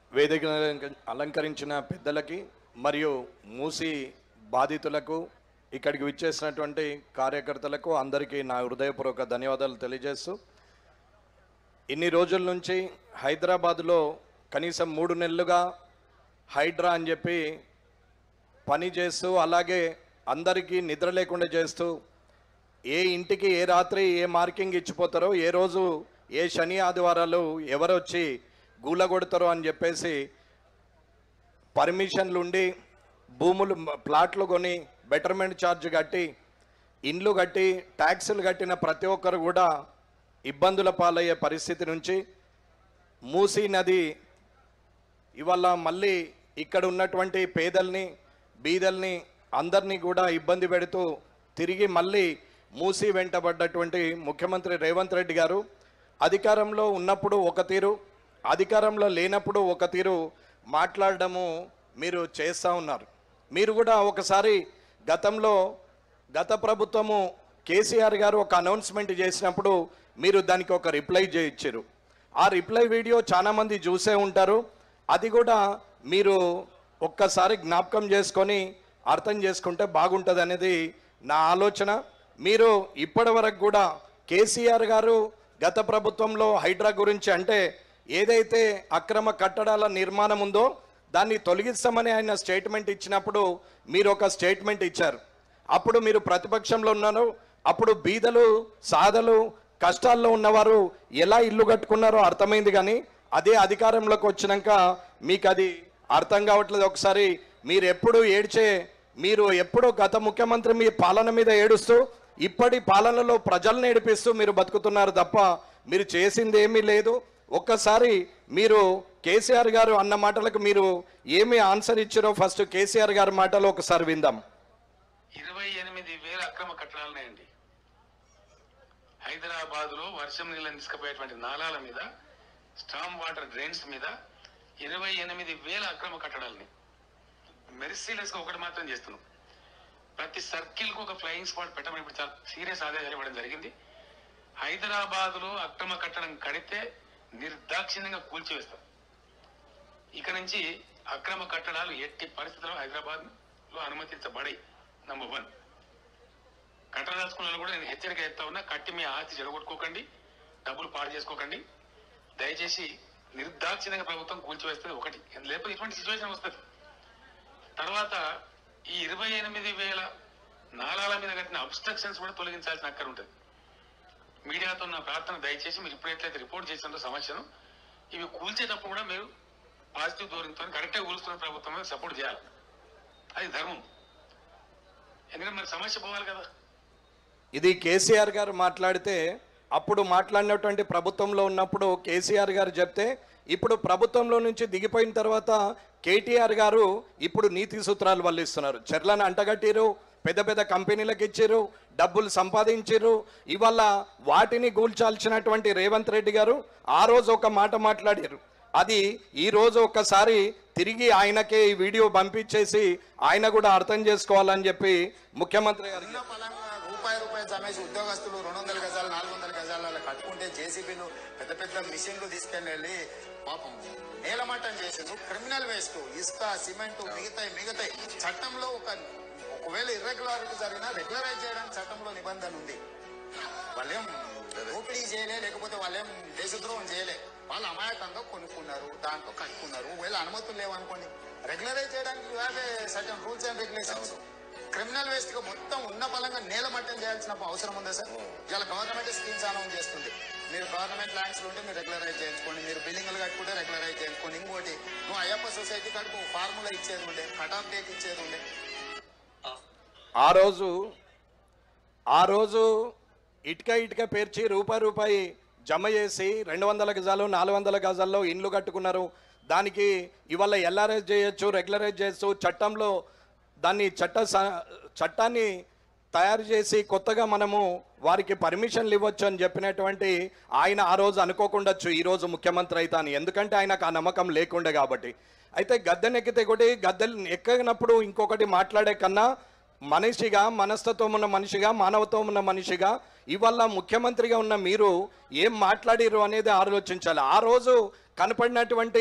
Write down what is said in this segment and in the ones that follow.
వేదిక అలంకరించిన పెద్దలకి మరియు మూసి బాధితులకు ఇక్కడికి విచ్చేసినటువంటి కార్యకర్తలకు అందరికీ నా హృదయపూర్వక ధన్యవాదాలు తెలియజేస్తూ ఇన్ని రోజుల నుంచి హైదరాబాదులో కనీసం మూడు నెలలుగా హైడ్రా అని చెప్పి పని చేస్తూ అలాగే అందరికీ నిద్ర లేకుండా చేస్తూ ఏ ఇంటికి ఏ రాత్రి ఏ మార్కింగ్ ఇచ్చిపోతారో ఏ రోజు ఏ శని ఆదివారాలు ఎవరు వచ్చి గూల కొడతారో అని చెప్పేసి పర్మిషన్లు ఉండి భూములు ప్లాట్లు కొని బెటర్మెంట్ ఛార్జ్ కట్టి ఇండ్లు కట్టి ట్యాక్సులు కట్టిన ప్రతి ఒక్కరు కూడా ఇబ్బందుల పాలయ్యే పరిస్థితి నుంచి మూసీ నది ఇవాళ మళ్ళీ ఇక్కడ ఉన్నటువంటి పేదల్ని బీదల్ని అందరినీ కూడా ఇబ్బంది పెడుతూ తిరిగి మళ్ళీ మూసి వెంటబడ్డటువంటి ముఖ్యమంత్రి రేవంత్ రెడ్డి గారు అధికారంలో ఉన్నప్పుడు ఒక తీరు అధికారంలో లేనప్పుడు ఒక తీరు మాట్లాడడము మీరు చేస్తూ ఉన్నారు మీరు కూడా ఒకసారి గతంలో గత ప్రభుత్వము కేసీఆర్ గారు ఒక అనౌన్స్మెంట్ చేసినప్పుడు మీరు దానికి ఒక రిప్లై చేయించారు ఆ రిప్లై వీడియో చాలా మంది చూసే ఉంటారు అది కూడా మీరు ఒక్కసారి జ్ఞాపకం చేసుకొని అర్థం చేసుకుంటే బాగుంటుంది అనేది నా ఆలోచన మీరు ఇప్పటి వరకు కూడా కేసీఆర్ గారు గత ప్రభుత్వంలో హైడ్రా గురించి అంటే ఏదైతే అక్రమ కట్టడాల నిర్మాణం ఉందో దాన్ని తొలగిస్తామని ఆయన స్టేట్మెంట్ ఇచ్చినప్పుడు మీరు ఒక స్టేట్మెంట్ ఇచ్చారు అప్పుడు మీరు ప్రతిపక్షంలో ఉన్నారు అప్పుడు బీదలు సాధలు కష్టాల్లో ఉన్నవారు ఎలా ఇల్లు కట్టుకున్నారో అర్థమైంది కానీ అదే అధికారంలోకి వచ్చినాక మీకు అది అర్థం కావట్లేదు ఒకసారి మీరు ఎప్పుడు ఏడ్చే మీరు ఎప్పుడు గత ముఖ్యమంత్రి మీ పాలన మీద ఏడుస్తూ ఇప్పటి పాలనలో ప్రజల్ని ఏడిపిస్తూ మీరు బతుకుతున్నారు తప్ప మీరు చేసింది ఏమీ లేదు ఒక్కసారి మీరు కేసీఆర్ గారు అన్న మాటలకు మీరు ఏమి ఆన్సర్ ఇచ్చారో ఫస్ట్ కేసీఆర్ గారి మాటలు ఒకసారి విందాం ఇరవై ఎనిమిది వేల అక్రమ కట్టడాలున్నాయండి హైదరాబాద్ లో వర్షం నీళ్ళని తీసుకుపోయేటువంటి నాలాల మీద స్టామ్ వాటర్ డ్రైన్స్ మీద ఇరవై ఎనిమిది వేల అక్రమ కట్టడాలని మెరిసీలెస్ గా ఒకటి మాత్రం చేస్తున్నాం ప్రతి సర్కిల్ కు ఒక ఫ్లయింగ్ స్పాట్ పెట్టమని ఇప్పుడు చాలా సీరియస్ ఆదేశాలు ఇవ్వడం జరిగింది హైదరాబాద్ లో అక్రమ కట్టడం కడితే నిర్దాక్షిణ్యంగా కూల్చివేస్తాం ఇక నుంచి అక్రమ కట్టడాలు ఎట్టి పరిస్థితుల్లో హైదరాబాద్ లో అనుమతించబడి నంబర్ వన్ కట్టదలుచుకున్న వాళ్ళు కూడా నేను హెచ్చరిక చేస్తా ఉన్నా కట్టి మీ ఆస్తి చెడగొట్టుకోకండి డబ్బులు పాడు చేసుకోకండి దయచేసి నిర్దాక్షిణ్యంగా ప్రభుత్వం కూల్చివేస్తుంది ఒకటి లేకపోతే ఇటువంటి సిచ్యువేషన్ వస్తుంది తర్వాత ఈ ఇరవై ఎనిమిది వేల నాలాల మీద కట్టిన అబ్స్ట్రక్షన్స్ కూడా తొలగించాల్సిన అక్కర ఉంటుంది మీడియాతో నా ప్రార్థన దయచేసి మీరు ఇప్పుడు ఎట్లయితే రిపోర్ట్ చేసిన సమస్యను ఇవి కూల్చేటప్పుడు కూడా మీరు పాజిటివ్ ధోరణితో కరెక్ట్గా కూలుస్తున్న ప్రభుత్వం మీద సపోర్ట్ చేయాలి అది ధర్మం ఎందుకంటే మరి సమస్య పోవాలి కదా ఇది కేసీఆర్ గారు మాట్లాడితే అప్పుడు మాట్లాడినటువంటి ప్రభుత్వంలో ఉన్నప్పుడు కేసీఆర్ గారు చెప్తే ఇప్పుడు ప్రభుత్వంలో నుంచి దిగిపోయిన తర్వాత కేటీఆర్ గారు ఇప్పుడు నీతి సూత్రాలు వల్లిస్తున్నారు చెర్లను అంటగట్టిరు పెద్ద పెద్ద కంపెనీలకు ఇచ్చారు డబ్బులు సంపాదించారు ఇవాళ వాటిని గూల్చాల్సినటువంటి రేవంత్ రెడ్డి గారు ఆ రోజు ఒక మాట మాట్లాడారు అది ఈ రోజు ఒక్కసారి తిరిగి ఆయనకే ఈ వీడియో పంపించేసి ఆయన కూడా అర్థం చేసుకోవాలని చెప్పి ముఖ్యమంత్రి గారు ఉన్న పలంగా రూపాయి రూపాయి జమేసి ఉద్యోగస్తులు రెండు వందల గజాలు నాలుగు వందల గజాలు అలా కట్టుకుంటే జేసీబీలు పెద్ద పెద్ద మిషన్లు తీసుకెళ్ళి వెళ్ళి పాపం నేలమట్టం చేసిండ్రు క్రిమినల్ వేస్ట్ ఇసుక సిమెంట్ మిగతాయి మిగతాయి చట్టంలో ఒక ఒకవేళ ఇర్రెగ్యులారిటీ జరిగినా రెగ్యులరైజ్ చేయడానికి చట్టంలో నిబంధన ఉంది వాళ్ళేం దోపిడీ చేయలే లేకపోతే వాళ్ళేం దేశద్రోహం చేయలే వాళ్ళు అమాయకంగా కొనుక్కున్నారు దాంట్లో కట్టుకున్నారు ఒకవేళ అనుమతులు లేవనుకోండి రెగ్యులరైజ్ చేయడానికి certain rules and regulations criminal waste గా మొత్తం ఉన్న పలంగా నేలమట్టం చేయాల్సిన అవసరం ఉందా సార్ ఇలా గవర్నమెంట్ స్కీమ్స్ అనౌన్స్ చేస్తుంది మీరు గవర్నమెంట్ ల్యాండ్స్ ఉంటే మీరు రెగ్యులరైజ్ చేయించుకోండి మీరు బిల్డింగ్లు కట్టుకుంటే రెగ్యులరైజ్ చేయించుకోండి ఇంకోటి నువ్వు అయ్యప్ప సొసైటీ కడుపు ఫార్ములా ఇచ్చేది ఉండే కట్ ఆఫ్ డేట్ ఇచ్చేది ఉండే ఆ రోజు ఆ రోజు ఇటుక ఇటుక పేర్చి రూపాయి రూపాయి జమ చేసి రెండు వందల గజాలు నాలుగు వందల గజాల్లో ఇండ్లు కట్టుకున్నారు దానికి ఇవాళ ఎల్ఆర్ఎస్ చేయొచ్చు రెగ్యులరైజ్ చేయొచ్చు చట్టంలో దాన్ని చట్ట స- చట్టాన్ని తయారు చేసి కొత్తగా మనము వారికి పర్మిషన్లు ఇవ్వచ్చు అని చెప్పినటువంటి ఆయన ఆ రోజు అనుకోకుండొచ్చు ఈ రోజు ముఖ్యమంత్రి అవుతాను ఎందుకంటే ఆయనకు ఆ నమ్మకం లేకుండే కాబట్టి అయితే గద్దెనెక్కితే కూడా గద్దెలు ఎక్కనప్పుడు ఇంకొకటి మాట్లాడే కన్నా మనిషిగా మనస్తత్వం ఉన్న మనిషిగా మానవత్వం ఉన్న మనిషిగా ఇవాళ ముఖ్యమంత్రిగా ఉన్న మీరు ఏం మాట్లాడిరు అనేది ఆలోచించాలి ఆ రోజు కనపడినటువంటి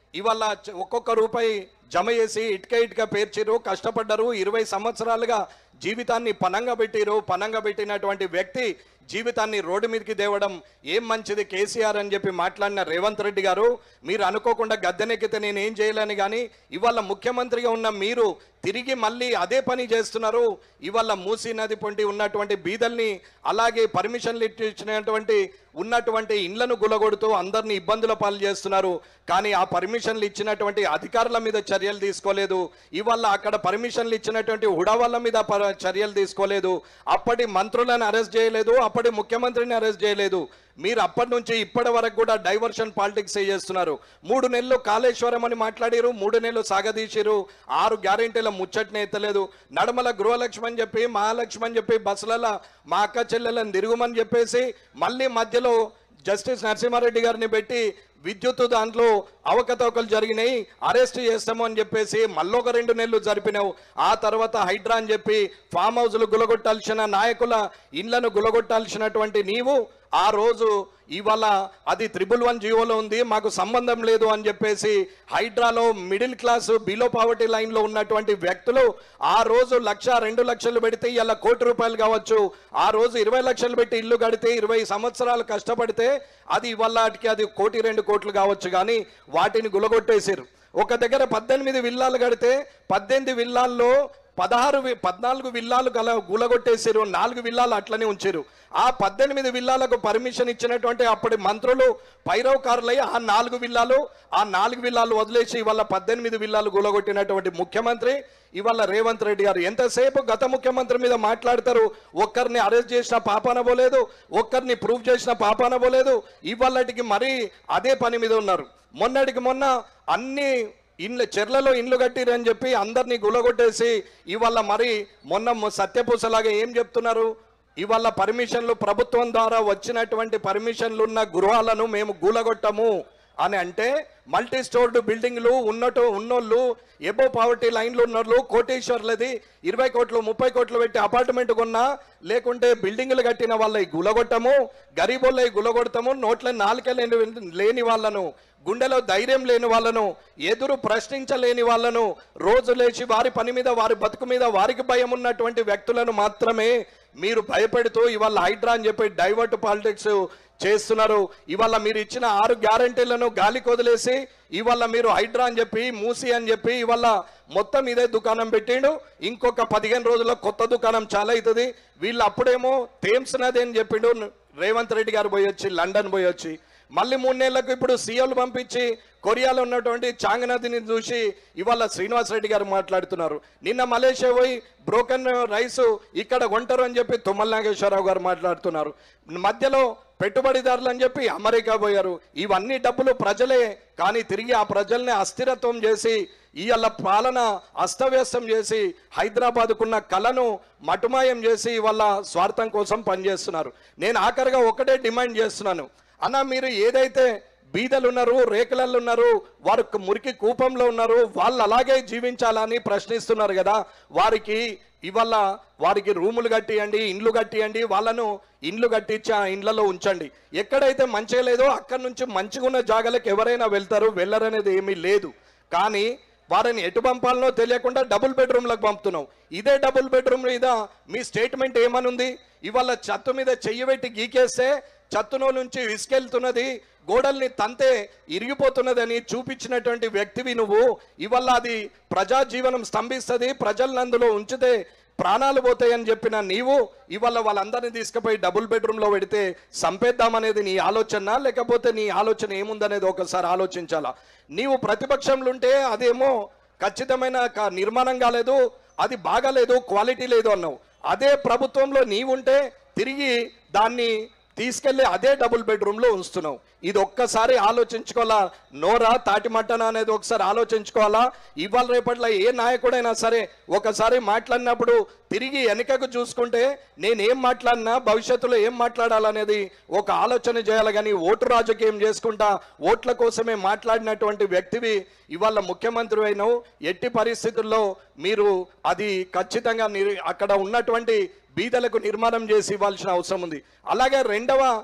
ఇవాళ చ- ఒక్కొక్క రూపాయి జమ చేసి ఇటుక ఇటుక పేర్చిరు కష్టపడ్డరు ఇరవై సంవత్సరాలుగా జీవితాన్ని పనంగా పెట్టిరు పనంగా పెట్టినటువంటి వ్యక్తి జీవితాన్ని రోడ్డు మీదకి దేవడం ఏం మంచిది కేసీఆర్ అని చెప్పి మాట్లాడిన రేవంత్ రెడ్డి గారు మీరు అనుకోకుండా గద్దెనెక్కితే నేను ఏం చేయలేను కానీ ఇవాళ ముఖ్యమంత్రిగా ఉన్న మీరు తిరిగి మళ్ళీ అదే పని చేస్తున్నారు ఇవాళ మూసీ నది పొంటి ఉన్నటువంటి బీదల్ని అలాగే పర్మిషన్లు ఇచ్చినటువంటి ఉన్నటువంటి ఇండ్లను గులగొడుతూ అందరినీ ఇబ్బందుల పాలు చేస్తున్నారు కానీ ఆ పర్మిషన్లు ఇచ్చినటువంటి అధికారుల మీద చర్యలు తీసుకోలేదు ఇవాళ అక్కడ పర్మిషన్లు ఇచ్చినటువంటి హుడావాళ్ళ మీద పర- చర్యలు తీసుకోలేదు అప్పటి మంత్రులను అరెస్ట్ చేయలేదు అప్పటి ముఖ్యమంత్రిని అరెస్ట్ చేయలేదు మీరు అప్పటి నుంచి ఇప్పటి వరకు కూడా డైవర్షన్ పాలిటిక్స్ చేస్తున్నారు మూడు నెలలు కాళేశ్వరం అని మాట్లాడారు మూడు నెలలు సాగదీశారు ఆరు గ్యారెంటీల ముచ్చట్నే ఎత్తలేదు నడమల గృహలక్ష్మి అని చెప్పి మహాలక్ష్మి అని చెప్పి బస్సులలో మా అక్క చెల్లెలను తిరుగుమని చెప్పేసి మళ్ళీ మధ్యలో జస్టిస్ నరసింహారెడ్డి గారిని పెట్టి విద్యుత్ దాంట్లో అవకతవకలు జరిగినాయి అరెస్ట్ చేస్తాము అని చెప్పేసి మళ్ళొక రెండు నెలలు జరిపినావు ఆ తర్వాత హైడ్రా అని చెప్పి ఫామ్ హౌస్లు గులగొట్టాల్సిన నాయకుల ఇండ్లను గులగొట్టాల్సినటువంటి నీవు ఆ రోజు ఇవాళ అది త్రిబుల్ వన్ జీవోలో ఉంది మాకు సంబంధం లేదు అని చెప్పేసి హైడ్రాలో మిడిల్ క్లాస్ బిలో పావర్టీ లైన్లో ఉన్నటువంటి వ్యక్తులు ఆ రోజు లక్ష రెండు లక్షలు పెడితే ఇలా కోటి రూపాయలు కావచ్చు ఆ రోజు ఇరవై లక్షలు పెట్టి ఇల్లు కడితే ఇరవై సంవత్సరాలు కష్టపడితే అది ఇవాళకి అది కోటి రెండు కోట్లు కావచ్చు కానీ వాటిని గులగొట్టేసారు ఒక దగ్గర పద్దెనిమిది విల్లాలు కడితే పద్దెనిమిది విల్లాల్లో పదహారు వి- పద్నాలుగు విల్లాలు గల గులగొట్టేసారు నాలుగు విల్లాలు అట్లనే ఉంచారు ఆ పద్దెనిమిది విల్లాలకు పర్మిషన్ ఇచ్చినటువంటి అప్పటి మంత్రులు పైరవకారులై ఆ నాలుగు విల్లాలు ఆ నాలుగు విల్లాలు వదిలేసి ఇవాళ పద్దెనిమిది విల్లాలు గులగొట్టినటువంటి ముఖ్యమంత్రి ఇవాళ రేవంత్ రెడ్డి గారు ఎంతసేపు గత ముఖ్యమంత్రి మీద మాట్లాడతారు ఒక్కరిని అరెస్ట్ చేసిన పాపాన పోలేదు ఒక్కరిని ప్రూవ్ చేసిన పాపాన పోలేదు ఇవాళటికి మరీ అదే పని మీద ఉన్నారు మొన్నటికి మొన్న అన్ని ఇండ్ల చెర్లలో ఇండ్లు కట్టిరని చెప్పి అందరినీ గులగొట్టేసి ఇవాళ మరి మొన్న మొ- సత్యపూసలాగా ఏం చెప్తున్నారు ఇవాళ పర్మిషన్లు ప్రభుత్వం ద్వారా వచ్చినటువంటి పర్మిషన్లు ఉన్న గృహాలను మేము గూలగొట్టము అని అంటే మల్టీ స్టోర్డ్ బిల్డింగ్లు ఉన్నట్టు ఉన్నోళ్ళు ఎబో పావర్టీ లైన్లు ఉన్నోళ్ళు కోటేశ్వర్లది ఇరవై కోట్లు ముప్పై కోట్లు పెట్టి అపార్ట్మెంట్ కొన్నా లేకుంటే బిల్డింగ్లు కట్టిన వాళ్ళవి గులగొట్టము గరీబోళ్ళవి గులగొడతాము నోట్ల నాలుక లేని లేని వాళ్ళను గుండెలో ధైర్యం లేని వాళ్ళను ఎదురు ప్రశ్నించలేని వాళ్ళను రోజు లేచి వారి పని మీద వారి బతుకు మీద వారికి భయం ఉన్నటువంటి వ్యక్తులను మాత్రమే మీరు భయపెడుతూ ఇవాళ హైడ్రా అని చెప్పి డైవర్ట్ పాలిటిక్స్ చేస్తున్నారు ఇవాళ మీరు ఇచ్చిన ఆరు గ్యారంటీలను గాలి కొదిలేసి ఇవాళ మీరు హైడ్రా అని చెప్పి మూసి అని చెప్పి ఇవాళ మొత్తం ఇదే దుకాణం పెట్టిండు ఇంకొక పదిహేను రోజుల్లో కొత్త దుకాణం చాలా అవుతుంది వీళ్ళు అప్పుడేమో థేమ్స్ నది అని చెప్పిండు రేవంత్ రెడ్డి గారు పోయి వచ్చి లండన్ పోయి వచ్చి మళ్ళీ మూడు నెలలకు ఇప్పుడు సీఎంలు పంపించి కొరియాలో ఉన్నటువంటి చాంగ్ నదిని చూసి ఇవాళ శ్రీనివాస్ రెడ్డి గారు మాట్లాడుతున్నారు నిన్న మలేషియా పోయి బ్రోకన్ రైస్ ఇక్కడ కొంటారు అని చెప్పి తుమ్మల నాగేశ్వరరావు గారు మాట్లాడుతున్నారు మధ్యలో పెట్టుబడిదారులు అని చెప్పి అమెరికా పోయారు ఇవన్నీ డబ్బులు ప్రజలే కానీ తిరిగి ఆ ప్రజల్ని అస్థిరత్వం చేసి ఇవాళ పాలన అస్తవ్యస్తం చేసి హైదరాబాద్కున్న కళను మటుమాయం చేసి ఇవాళ స్వార్థం కోసం పనిచేస్తున్నారు నేను ఆఖరిగా ఒకటే డిమాండ్ చేస్తున్నాను అన్న మీరు ఏదైతే బీదలు ఉన్నారు రేకులల్లో ఉన్నారు వారు మురికి కూపంలో ఉన్నారు వాళ్ళు అలాగే జీవించాలని ప్రశ్నిస్తున్నారు కదా వారికి ఇవాళ వారికి రూములు కట్టియండి ఇండ్లు కట్టియండి వాళ్ళను ఇండ్లు కట్టించి ఆ ఇండ్లలో ఉంచండి ఎక్కడైతే మంచిగా లేదో అక్కడి నుంచి మంచిగా ఉన్న జాగాలకు ఎవరైనా వెళ్తారు వెళ్ళరనేది ఏమీ లేదు కానీ వారిని ఎటు పంపాలనో తెలియకుండా డబుల్ బెడ్రూమ్లకు పంపుతున్నాం ఇదే డబుల్ బెడ్రూమ్ మీద మీ స్టేట్మెంట్ ఏమనుంది ఇవాళ చత్తు మీద చెయ్యి పెట్టి గీకేస్తే చత్తులో నుంచి ఇసుకెళ్తున్నది గోడల్ని తంతే ఇరిగిపోతున్నదని చూపించినటువంటి వ్యక్తివి నువ్వు ఇవాళ అది ప్రజా జీవనం స్తంభిస్తుంది ప్రజలను అందులో ఉంచితే ప్రాణాలు పోతాయని చెప్పిన నీవు ఇవాళ వాళ్ళందరినీ తీసుకుపోయి డబుల్ బెడ్రూమ్లో పెడితే సంపేద్దామనేది నీ ఆలోచన లేకపోతే నీ ఆలోచన ఏముందనేది ఒకసారి ఆలోచించాలా నీవు ప్రతిపక్షంలో ఉంటే అదేమో ఖచ్చితమైన క- నిర్మాణం కాలేదు అది బాగాలేదు క్వాలిటీ లేదు అన్నావు అదే ప్రభుత్వంలో నీవుంటే తిరిగి దాన్ని తీసుకెళ్లి అదే డబుల్ బెడ్రూమ్ లో ఉంచుతున్నావు ఇది ఒక్కసారి ఆలోచించుకోవాలా నోరా తాటి మట్టన అనేది ఒకసారి ఆలోచించుకోవాలా ఇవాళ రేపట్లో ఏ నాయకుడైనా సరే ఒకసారి మాట్లాడినప్పుడు తిరిగి వెనకకు చూసుకుంటే నేను ఏం మాట్లాడినా భవిష్యత్తులో ఏం మాట్లాడాలనేది ఒక ఆలోచన చేయాలి కానీ ఓటు రాజకీయం చేసుకుంటా ఓట్ల కోసమే మాట్లాడినటువంటి వ్యక్తివి ఇవాళ ముఖ్యమంత్రి అయినావు ఎట్టి పరిస్థితుల్లో మీరు అది ఖచ్చితంగా నిర్- అక్కడ ఉన్నటువంటి బీదలకు నిర్మాణం చేసి ఇవ్వాల్సిన అవసరం ఉంది అలాగే రెండవ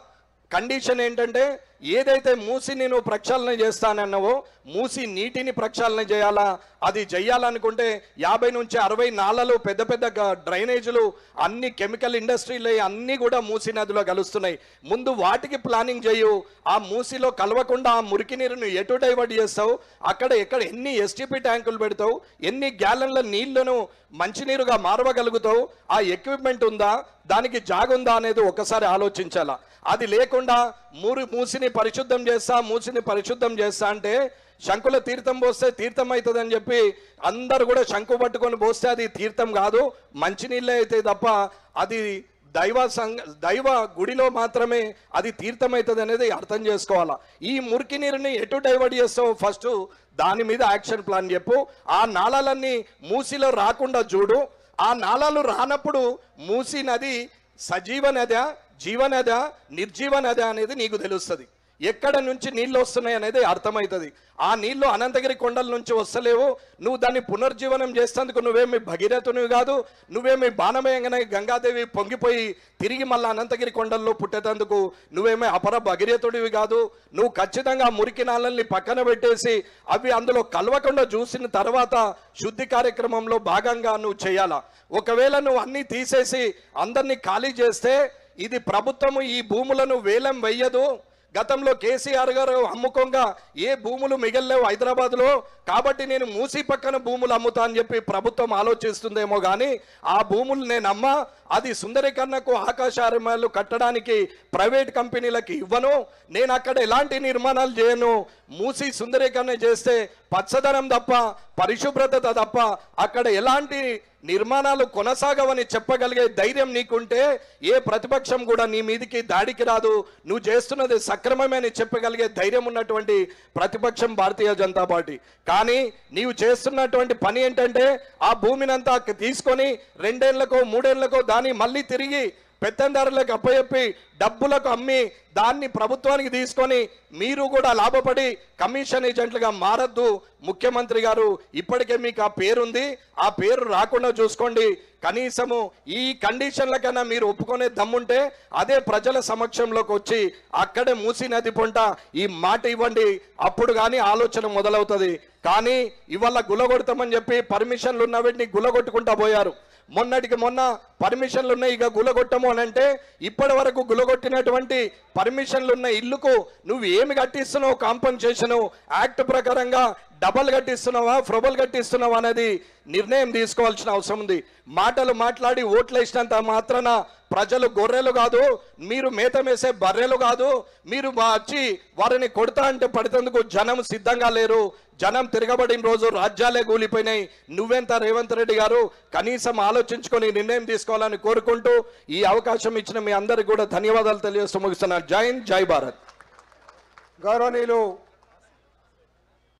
కండిషన్ ఏంటంటే ఏదైతే మూసిని నువ్వు ప్రక్షాళన చేస్తానన్నావో మూసి నీటిని ప్రక్షాళన చేయాలా అది చెయ్యాలనుకుంటే యాభై నుంచి అరవై నాళ్ళలు పెద్ద పెద్ద గ- డ్రైనేజీలు అన్ని కెమికల్ ఇండస్ట్రీలు అన్నీ కూడా మూసి నదిలో కలుస్తున్నాయి ముందు వాటికి ప్లానింగ్ చేయు ఆ మూసిలో కలవకుండా ఆ మురికి నీరును ఎటు డైవర్ట్ చేస్తావు అక్కడ ఎక్కడ ఎన్ని ఎస్టీపీ ట్యాంకులు పెడతావు ఎన్ని గ్యాలన్ల నీళ్లను మంచినీరుగా మారవగలుగుతావు ఆ ఎక్విప్మెంట్ ఉందా దానికి జాగుందా అనేది ఒకసారి ఆలోచించాలా అది లేకుండా మూరి మూసిని పరిశుద్ధం చేస్తా మూసిని పరిశుద్ధం చేస్తా అంటే శంకుల తీర్థం పోస్తే తీర్థం అవుతుంది అని చెప్పి అందరు కూడా శంకు పట్టుకొని పోస్తే అది తీర్థం కాదు మంచినీళ్ళే అయితే తప్ప అది దైవ సంఘ దైవ గుడిలో మాత్రమే అది తీర్థమవుతుంది అనేది అర్థం చేసుకోవాలా ఈ మురికి నీరుని ఎటు డైవర్ట్ చేస్తావు ఫస్ట్ దాని మీద యాక్షన్ ప్లాన్ చెప్పు ఆ నాళాలన్నీ మూసిలో రాకుండా చూడు ఆ నాళాలు రానప్పుడు మూసి నది సజీవ నదా జీవనదా నిర్జీవ నదా అనేది నీకు తెలుస్తుంది ఎక్కడ నుంచి నీళ్ళు వస్తున్నాయి అనేది అర్థమవుతుంది ఆ నీళ్లు అనంతగిరి కొండల నుంచి వస్తలేవు నువ్వు దాన్ని పునర్జీవనం చేసేందుకు నువ్వేమి భగీరథునివి కాదు నువ్వేమి బాణమయంగానే గంగాదేవి పొంగిపోయి తిరిగి మళ్ళీ అనంతగిరి కొండల్లో పుట్టేటందుకు నువ్వేమీ అపర భగీరథుడివి కాదు నువ్వు ఖచ్చితంగా మురికి నాళ్ళని పక్కన పెట్టేసి అవి అందులో కలవకుండా చూసిన తర్వాత శుద్ధి కార్యక్రమంలో భాగంగా నువ్వు చేయాలా ఒకవేళ నువ్వు అన్నీ తీసేసి అందరినీ ఖాళీ చేస్తే ఇది ప్రభుత్వము ఈ భూములను వేలం వెయ్యదు గతంలో కేసీఆర్ గారు అమ్ముకోగా ఏ భూములు మిగల్లేవు హైదరాబాద్లో కాబట్టి నేను మూసి పక్కన భూములు అమ్ముతా అని చెప్పి ప్రభుత్వం ఆలోచిస్తుందేమో కానీ ఆ భూములు నేను అమ్మా అది సుందరీకరణకు ఆకాశారమాలు కట్టడానికి ప్రైవేట్ కంపెనీలకు ఇవ్వను నేను అక్కడ ఎలాంటి నిర్మాణాలు చేయను మూసి సుందరీకరణ చేస్తే పచ్చదనం తప్ప పరిశుభ్రత తప్ప అక్కడ ఎలాంటి నిర్మాణాలు కొనసాగవని చెప్పగలిగే ధైర్యం నీకుంటే ఏ ప్రతిపక్షం కూడా నీ మీదికి దాడికి రాదు నువ్వు చేస్తున్నది సక్రమమని చెప్పగలిగే ధైర్యం ఉన్నటువంటి ప్రతిపక్షం భారతీయ జనతా పార్టీ కానీ నీవు చేస్తున్నటువంటి పని ఏంటంటే ఆ భూమినంతా తీసుకొని రెండేళ్లకో మూడేళ్లకో దాన్ని మళ్ళీ తిరిగి పెత్తందారులకు అప్పచెప్పి డబ్బులకు అమ్మి దాన్ని ప్రభుత్వానికి తీసుకొని మీరు కూడా లాభపడి కమిషన్ ఏజెంట్లుగా మారద్దు ముఖ్యమంత్రి గారు ఇప్పటికే మీకు ఆ పేరుంది ఆ పేరు రాకుండా చూసుకోండి కనీసము ఈ కండిషన్ల కన్నా మీరు ఒప్పుకునే దమ్ముంటే అదే ప్రజల సమక్షంలోకి వచ్చి అక్కడే మూసి నది పొంట ఈ మాట ఇవ్వండి అప్పుడు కానీ ఆలోచన మొదలవుతుంది కానీ ఇవాళ గులగొడతామని చెప్పి పర్మిషన్లు ఉన్న వీటిని గులగొట్టుకుంటా పోయారు మొన్నటికి మొన్న పర్మిషన్లు ఉన్నాయి ఇక గులగొట్టము అని అంటే ఇప్పటి వరకు గులగొట్టినటువంటి పర్మిషన్లు ఉన్న ఇల్లుకు నువ్వు ఏమి కట్టిస్తున్నావు కాంపన్సేషన్ యాక్ట్ ప్రకారంగా డబల్ కట్టిస్తున్నావా ఫ్రొబల్ కట్టిస్తున్నావా అనేది నిర్ణయం తీసుకోవాల్సిన అవసరం ఉంది మాటలు మాట్లాడి ఓట్లు వేసినంత మాత్రాన ప్రజలు గొర్రెలు కాదు మీరు మేత మేసే బర్రెలు కాదు మీరు వచ్చి వారిని కొడతా అంటే పడితేందుకు జనం సిద్ధంగా లేరు జనం తిరగబడిన రోజు రాజ్యాలే కూలిపోయినాయి నువ్వెంత రేవంత్ రెడ్డి గారు కనీసం ఆలోచించుకొని నిర్ణయం తీసుకోవాలని కోరుకుంటూ ఈ అవకాశం ఇచ్చిన మీ అందరికి కూడా ధన్యవాదాలు తెలియజేస్తూ ముగిస్తున్నాను జై హింద్ జై భారత్ గౌరవనీయులు